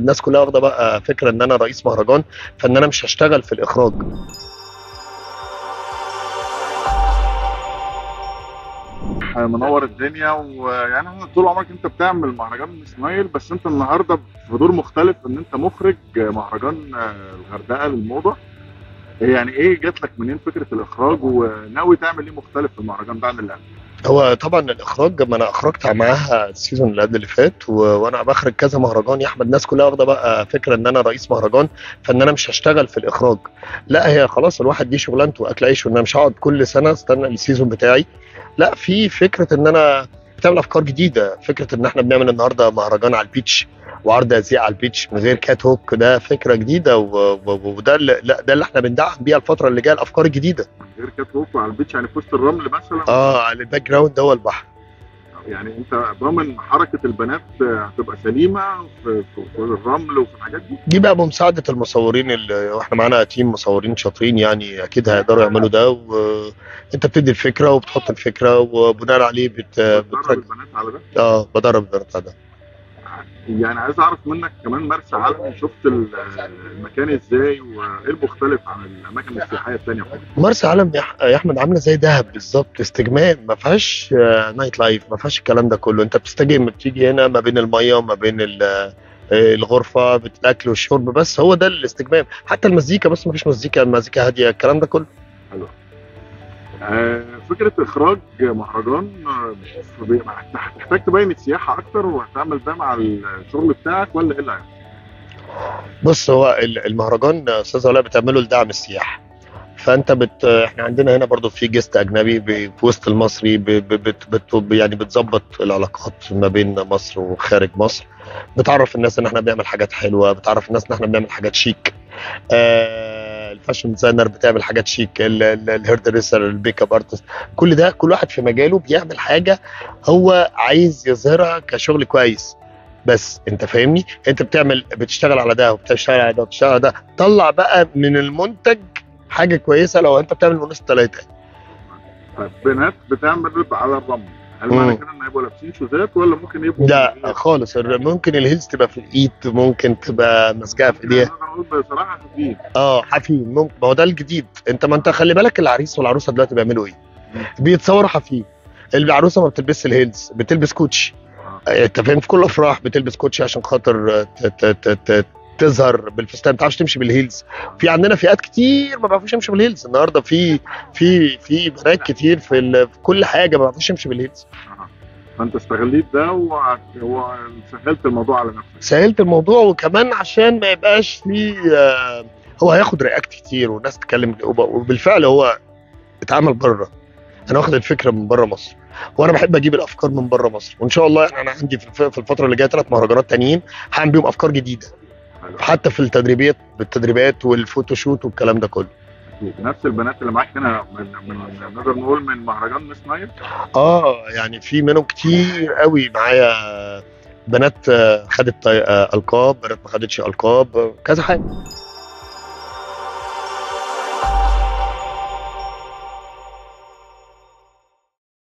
الناس كلها واخده بقى فكره ان انا رئيس مهرجان فان انا مش هشتغل في الاخراج منور الدنيا ويعني احنا طول عمرك انت بتعمل مهرجان سمايل بس انت النهارده في دور مختلف ان انت مخرج مهرجان الغردقه للموضه يعني ايه جات لك منين فكره الاخراج وناوي تعمل ايه مختلف في المهرجان ده عن اللي قبل؟ هو طبعا الاخراج ما انا اخرجت معاها السيزون اللي قبل اللي فات و... وانا بخرج كذا مهرجان يا احمد الناس كلها واخده بقى فكره ان انا رئيس مهرجان فان انا مش هشتغل في الاخراج لا هي خلاص الواحد دي شغلانته واكل عيشه ان انا مش هقعد كل سنه استنى السيزون بتاعي لا في فكره ان انا بتعمل افكار جديده فكره ان احنا بنعمل النهارده مهرجان على البيتش وعرض ازياء على البيتش من غير كات هوك ده فكره جديده و... و... وده اللي لا ده اللي احنا بندعم بيها الفتره اللي جايه الافكار الجديده غير كات هوك على البيتش يعني في وسط الرمل مثلا اه على الباك جراوند هو البحر يعني انت ضامن حركه البنات هتبقى سليمه في, في, في الرمل وفي الحاجات دي دي بقى بمساعده المصورين اللي واحنا معانا تيم مصورين شاطرين يعني اكيد هيقدروا يعملوا ده وانت بتدي الفكره وبتحط الفكره وبناء عليه بت بتدرب البنات على ده اه بدرب البنات على ده يعني عايز اعرف منك كمان مرسى علم شفت المكان ازاي وايه المختلف عن الاماكن السياحيه الثانيه مرسى علم يا احمد عامله زي دهب بالظبط استجمام ما فيهاش نايت لايف ما فيهاش الكلام ده كله انت بتستجم بتيجي هنا ما بين الميه وما بين الغرفه بالاكل والشرب بس هو ده الاستجمام حتى المزيكا بس ما فيش مزيكا المزيكا هاديه الكلام ده كله حلو فكره اخراج مهرجان هتحتاج تبين السياحه اكتر وهتعمل ده مع الشغل بتاعك ولا ايه اللي بص هو المهرجان استاذ علاء بتعمله لدعم السياحه فانت بت احنا عندنا هنا برضو في جست اجنبي في وسط المصري ب... بت... بت... يعني بتظبط العلاقات ما بين مصر وخارج مصر بتعرف الناس ان احنا بنعمل حاجات حلوه بتعرف الناس ان احنا بنعمل حاجات شيك آه الفاشن ديزاينر بتعمل حاجات شيك الهير دريسر البيك اب ارتست كل ده كل واحد في مجاله بيعمل حاجه هو عايز يظهرها كشغل كويس بس انت فاهمني انت بتعمل بتشتغل على ده وبتشتغل على ده وبتشتغل على ده طلع بقى من المنتج حاجه كويسه لو انت بتعمل منافسه ثلاثه بنات بتعمل على الرمل هل معنى كده ان هيبقوا لابسين شوزات ولا ممكن يبقوا لا خالص ممكن الهيلز تبقى في الايد ممكن تبقى ماسكاها في ايديها انا بقول بصراحه حفيف اه حفيف ممكن ما هو ده الجديد انت ما انت خلي بالك العريس والعروسه دلوقتي بيعملوا ايه؟ بيتصوروا حفيف العروسه ما بتلبسش الهيلز بتلبس كوتشي انت فاهم في كل الافراح بتلبس كوتشي عشان خاطر تظهر بالفستان ما بتعرفش تمشي بالهيلز في عندنا فئات كتير ما بيعرفوش يمشوا بالهيلز النهارده في في في بنات كتير في, في كل حاجه ما بيعرفوش يمشوا بالهيلز فانت استغليت ده وسهلت الموضوع على نفسك سهلت الموضوع وكمان عشان ما يبقاش في هو هياخد رياكت كتير والناس تتكلم وبالفعل هو اتعمل بره انا واخد الفكره من بره مصر وانا بحب اجيب الافكار من بره مصر وان شاء الله انا عندي في الفتره اللي جايه ثلاث مهرجانات تانيين هعمل بيهم افكار جديده حتى في التدريبات بالتدريبات والفوتوشوت والكلام ده كله نفس البنات اللي معاك هنا من من نقدر نقول من مهرجان مس نايل اه يعني في منهم كتير قوي معايا بنات خدت القاب بنات ما خدتش القاب كذا حاجه